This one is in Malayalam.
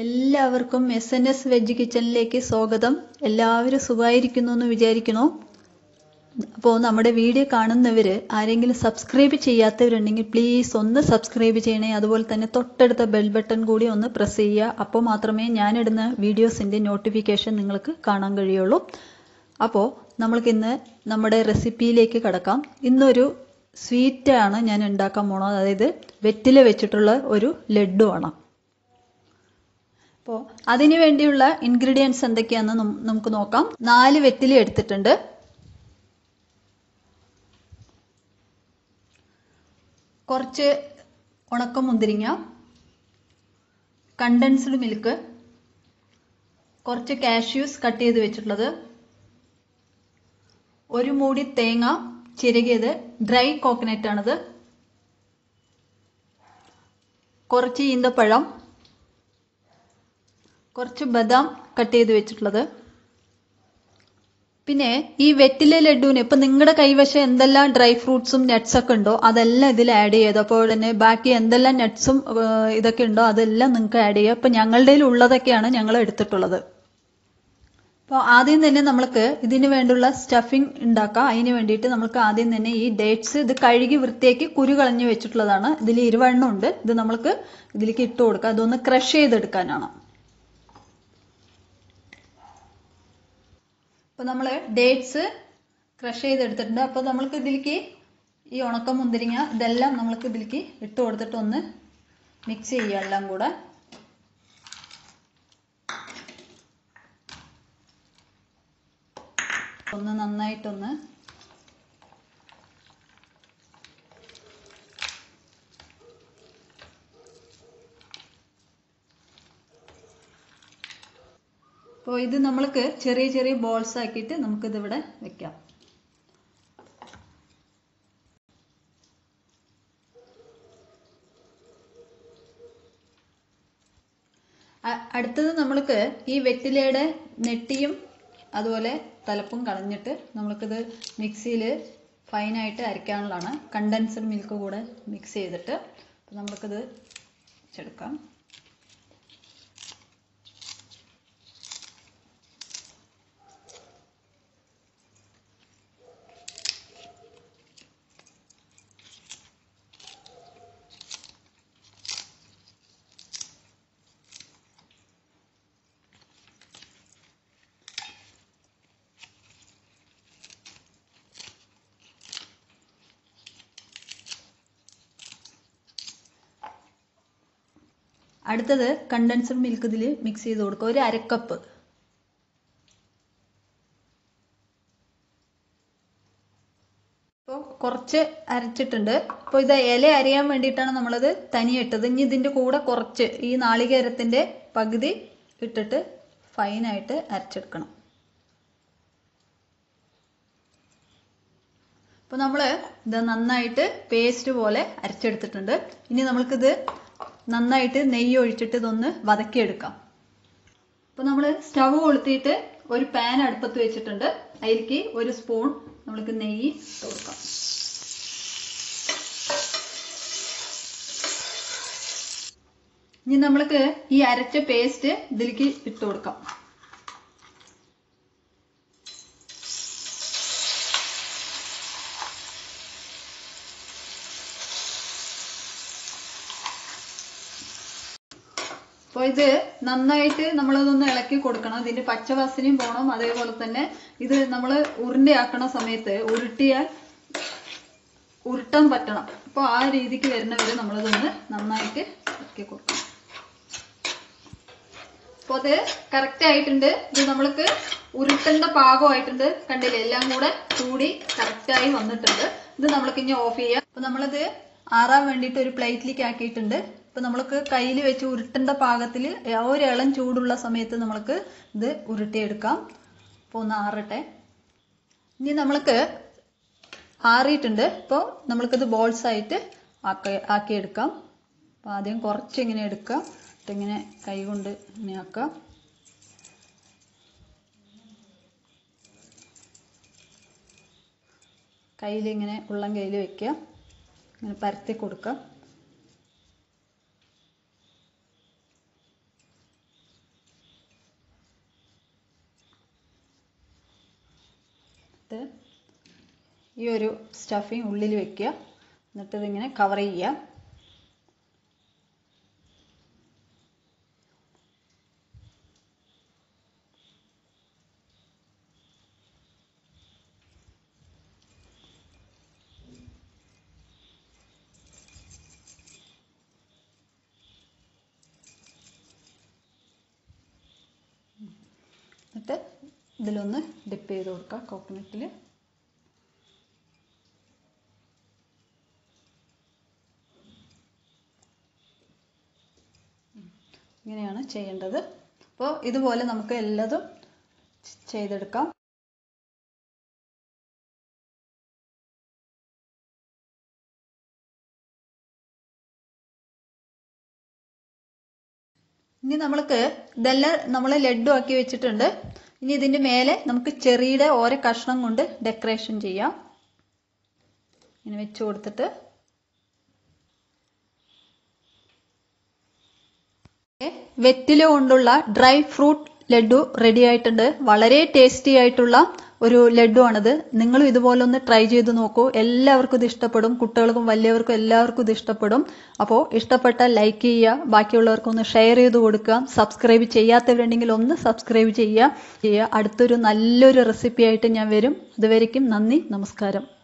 എല്ലാവർക്കും എസ് എൻ എസ് വെജ് കിച്ചണിലേക്ക് സ്വാഗതം എല്ലാവരും സുഖമായിരിക്കുന്നു എന്ന് വിചാരിക്കുന്നു അപ്പോൾ നമ്മുടെ വീഡിയോ കാണുന്നവർ ആരെങ്കിലും സബ്സ്ക്രൈബ് ചെയ്യാത്തവരുണ്ടെങ്കിൽ പ്ലീസ് ഒന്ന് സബ്സ്ക്രൈബ് ചെയ്യണേ അതുപോലെ തന്നെ തൊട്ടടുത്ത ബെൽ ബട്ടൺ കൂടി ഒന്ന് പ്രസ് ചെയ്യുക അപ്പോൾ മാത്രമേ ഞാനിടുന്ന വീഡിയോസിൻ്റെ നോട്ടിഫിക്കേഷൻ നിങ്ങൾക്ക് കാണാൻ കഴിയുള്ളൂ അപ്പോൾ നമ്മൾക്ക് ഇന്ന് നമ്മുടെ റെസിപ്പിയിലേക്ക് കടക്കാം ഇന്നൊരു സ്വീറ്റാണ് ഞാൻ ഉണ്ടാക്കാൻ പോണത് അതായത് വെറ്റില വെച്ചിട്ടുള്ള ഒരു ലഡു ആണ് അപ്പോൾ അതിന് വേണ്ടിയുള്ള ഇൻഗ്രീഡിയൻസ് എന്തൊക്കെയാണെന്ന് നം- നമുക്ക് നോക്കാം നാല് വെറ്റില എടുത്തിട്ടുണ്ട് കുറച്ച് ഉണക്ക മുന്തിരിങ്ങ കണ്ടൻസ്ഡ് മിൽക്ക് കുറച്ച് കാഷ്യൂസ് കട്ട് ചെയ്ത് വെച്ചിട്ടുള്ളത് ഒരു മൂടി തേങ്ങ ചിരകിയത് ഡ്രൈ കോക്കനട്ട് ആണിത് കുറച്ച് ഈന്തപ്പഴം കുറച്ച് ബദാം കട്ട് ചെയ്ത് വെച്ചിട്ടുള്ളത് പിന്നെ ഈ വെറ്റില ലഡുവിന് ഇപ്പൊ നിങ്ങളുടെ കൈവശം എന്തെല്ലാം ഡ്രൈ ഫ്രൂട്ട്സും നട്ട്സ് ഒക്കെ ഉണ്ടോ അതെല്ലാം ഇതിൽ ആഡ് ചെയ്തു അപ്പോൾ തന്നെ ബാക്കി എന്തെല്ലാം നട്ട്സും ഇതൊക്കെ ഉണ്ടോ അതെല്ലാം നിങ്ങൾക്ക് ആഡ് ചെയ്യാം ഇപ്പൊ ഞങ്ങളുടെ ഉള്ളതൊക്കെയാണ് ഞങ്ങൾ എടുത്തിട്ടുള്ളത് അപ്പോൾ ആദ്യം തന്നെ നമ്മൾക്ക് ഇതിന് വേണ്ടിയുള്ള സ്റ്റഫിംഗ് ഉണ്ടാക്കാം അതിന് വേണ്ടിയിട്ട് നമുക്ക് ആദ്യം തന്നെ ഈ ഡേറ്റ്സ് ഇത് കഴുകി വൃത്തിയാക്കി കുരു കളഞ്ഞു വെച്ചിട്ടുള്ളതാണ് ഇതിൽ ഇരുവെണ്ണം ഉണ്ട് ഇത് നമ്മൾക്ക് ഇതിലേക്ക് ഇട്ട് കൊടുക്കാം അതൊന്ന് ക്രഷ് ചെയ്തെടുക്കാനാണ് അപ്പോൾ നമ്മൾ ഡേറ്റ്സ് ക്രഷ് ചെയ്തെടുത്തിട്ടുണ്ട് അപ്പോൾ നമ്മൾക്ക് ഇതിലേക്ക് ഈ ഉണക്ക മുന്തിരിങ്ങ ഇതെല്ലാം നമ്മൾക്ക് ഇതിലേക്ക് ഇട്ട് കൊടുത്തിട്ട് ഒന്ന് മിക്സ് ചെയ്യുക എല്ലാം കൂടെ ഒന്ന് നന്നായിട്ടൊന്ന് അപ്പോൾ ഇത് നമ്മൾക്ക് ചെറിയ ചെറിയ ബോൾസ് ആക്കിയിട്ട് നമുക്കിതിവിടെ വെക്കാം അ- അടുത്തത് നമ്മൾക്ക് ഈ വെറ്റിലയുടെ നെട്ടിയും അതുപോലെ തലപ്പും കളഞ്ഞിട്ട് നമ്മൾക്കിത് മിക്സിയിൽ ഫൈനായിട്ട് അരയ്ക്കാനുള്ളതാണ് കണ്ടൻസ്ഡ് മിൽക്ക് കൂടെ മിക്സ് ചെയ്തിട്ട് അപ്പോൾ നമ്മൾക്കിത് വെച്ചെടുക്കാം അടുത്തത് കണ്ടൻസ്ഡ് മിൽക്ക് ഇതിൽ മിക്സ് ചെയ്ത് കൊടുക്കുക ഒരു അരക്കപ്പ് ഇപ്പോൾ കുറച്ച് അരച്ചിട്ടുണ്ട് അപ്പോൾ ഇത് ഇല അരിയാൻ വേണ്ടിയിട്ടാണ് നമ്മളത് തനിയെ ഇട്ടത് ഇനി ഇതിൻ്റെ കൂടെ കുറച്ച് ഈ നാളികേരത്തിൻ്റെ പകുതി ഇട്ടിട്ട് ഫൈനായിട്ട് അരച്ചെടുക്കണം അപ്പോൾ നമ്മൾ ഇത് നന്നായിട്ട് പേസ്റ്റ് പോലെ അരച്ചെടുത്തിട്ടുണ്ട് ഇനി നമ്മൾക്കിത് നന്നായിട്ട് നെയ്യ് ഒഴിച്ചിട്ട് ഇതൊന്ന് വതക്കിയെടുക്കാം അപ്പോൾ നമ്മൾ സ്റ്റവ് കൊളുത്തിയിട്ട് ഒരു പാൻ അടുപ്പത്ത് വെച്ചിട്ടുണ്ട് അതിലേക്ക് ഒരു സ്പൂൺ നമ്മൾക്ക് നെയ്യ് ഇട്ട് കൊടുക്കാം ഇനി നമ്മൾക്ക് ഈ അരച്ച പേസ്റ്റ് ഇതിലേക്ക് ഇട്ട് കൊടുക്കാം അപ്പോൾ ഇത് നന്നായിട്ട് നമ്മളതൊന്ന് ഇളക്കി കൊടുക്കണം ഇതിന്റെ പച്ചവാസനയും പോകണം അതേപോലെ തന്നെ ഇത് നമ്മൾ ഉരുണ്ടയാക്കണ സമയത്ത് ഉരുട്ടിയാൽ ഉരുട്ടാൻ പറ്റണം അപ്പോൾ ആ രീതിക്ക് വരുന്നവരെ നമ്മളിതൊന്ന് നന്നായിട്ട് ഇളക്കി കൊടുക്കണം അപ്പോൾ അത് കറക്റ്റ് ആയിട്ടുണ്ട് ഇത് നമ്മൾക്ക് ഉരുട്ടേണ്ട പാകമായിട്ടുണ്ട് കണ്ടില്ലേ എല്ലാം കൂടെ കൂടി കറക്റ്റായി വന്നിട്ടുണ്ട് ഇത് നമ്മൾക്ക് ഇനി ഓഫ് ചെയ്യാം അപ്പോൾ നമ്മളിത് ആറാൻ വേണ്ടിയിട്ട് ഒരു പ്ലേറ്റിലേക്ക് ആക്കിയിട്ടുണ്ട് ഇപ്പൊ നമ്മൾക്ക് കയ്യിൽ വെച്ച് ഉരുട്ടേണ്ട പാകത്തിൽ ഒരു ഇളം ചൂടുള്ള സമയത്ത് നമ്മൾക്ക് ഇത് ഉരുട്ടിയെടുക്കാം അപ്പോൾ ഒന്ന് ആറട്ടെ ഇനി നമ്മൾക്ക് ആറിയിട്ടുണ്ട് ഇപ്പോൾ നമ്മൾക്കിത് ബോൾസ് ആയിട്ട് ആക്കി ആക്കിയെടുക്കാം അപ്പോൾ ആദ്യം കുറച്ച് ഇങ്ങനെ എടുക്കാം എന്നിട്ട് ഇങ്ങനെ കൈ കൊണ്ട് ഇങ്ങനെ ആക്കാം കയ്യിൽ ഇങ്ങനെ ഉള്ളം കയ്യിൽ വെക്കുക ഇങ്ങനെ പരത്തി കൊടുക്കുക എന്നിട്ട് ഈ ഒരു സ്റ്റഫിങ് ഉള്ളിൽ വെക്കുക എന്നിട്ട് ഇതിങ്ങനെ കവർ ചെയ്യുക എന്നിട്ട് ഇതിലൊന്ന് ഡിപ്പ് ചെയ്ത് കൊടുക്കുക കോക്കനട്ടിൽ ഇങ്ങനെയാണ് ചെയ്യേണ്ടത് അപ്പോൾ ഇതുപോലെ നമുക്ക് എല്ലാതും ചെയ്തെടുക്കാം ഇനി നമ്മൾക്ക് ഇതെല്ലാം നമ്മൾ ലഡു ആക്കി വെച്ചിട്ടുണ്ട് ഇനി ഇതിന്റെ മേലെ നമുക്ക് ചെറിയുടെ ഓരോ കഷ്ണം കൊണ്ട് ഡെക്കറേഷൻ ചെയ്യാം ഇങ്ങനെ വെച്ച് കൊടുത്തിട്ട് വെറ്റില കൊണ്ടുള്ള ഡ്രൈ ഫ്രൂട്ട് ലഡു റെഡി ആയിട്ടുണ്ട് വളരെ ടേസ്റ്റി ആയിട്ടുള്ള ഒരു ലഡു ആണിത് നിങ്ങളും ഇതുപോലെ ഒന്ന് ട്രൈ ചെയ്ത് നോക്കൂ എല്ലാവർക്കും ഇത് ഇഷ്ടപ്പെടും കുട്ടികൾക്കും വലിയവർക്കും എല്ലാവർക്കും ഇത് ഇഷ്ടപ്പെടും അപ്പോൾ ഇഷ്ടപ്പെട്ടാൽ ലൈക്ക് ചെയ്യുക ബാക്കിയുള്ളവർക്കും ഒന്ന് ഷെയർ ചെയ്ത് കൊടുക്കുക സബ്സ്ക്രൈബ് ചെയ്യാത്തവരുണ്ടെങ്കിൽ ഒന്ന് സബ്സ്ക്രൈബ് ചെയ്യുക ചെയ്യുക അടുത്തൊരു നല്ലൊരു റെസിപ്പി ആയിട്ട് ഞാൻ വരും അതുവരയ്ക്കും നന്ദി നമസ്കാരം